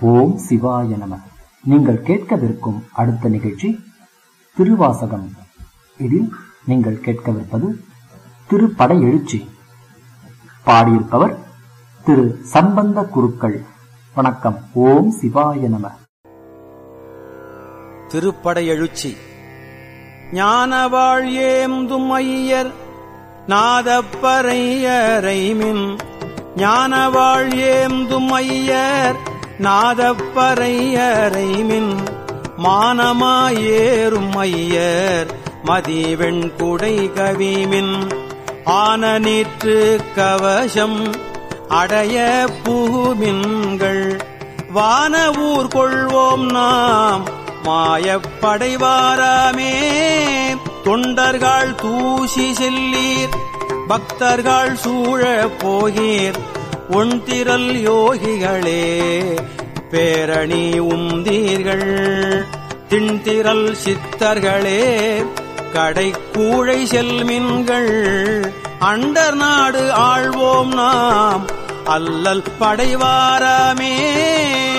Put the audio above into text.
ஓம் சிவாய நம நீங்கள் கேட்கவிருக்கும் அடுத்த நிகழ்ச்சி திருவாசகம் இதில் நீங்கள் கேட்கவிருப்பது திருப்படை எழுச்சி பாடியிருப்பவர் திரு சம்பந்த குருக்கள் வணக்கம் ஓம் சிவாய நம திருப்படையெழுச்சி ஞானவாழ் ஏந்தும் ஐயர் நாதப்பறையரைமின் ஞானவாழ் ஏந்தும் ஐயர் நாதப்பறையரைமின் மானமாயேறும் ஐயர் மதிவெண் குடை கவிமின் ஆன நீற்று கவசம் அடைய புகுமின்கள் வான ஊர் கொள்வோம் நாம் மாயப்படைவாராமே தொண்டர்கள் தூசி செல்லீர் பக்தர்கள் சூழப் போகீர் ஒன்திரல் யோகிகளே பேரணி உந்தீர்கள் திண்திரல் சித்தர்களே கடை கூழை செல்மின்கள் அண்டர் நாடு ஆழ்வோம் நாம் அல்லல் படைவாராமே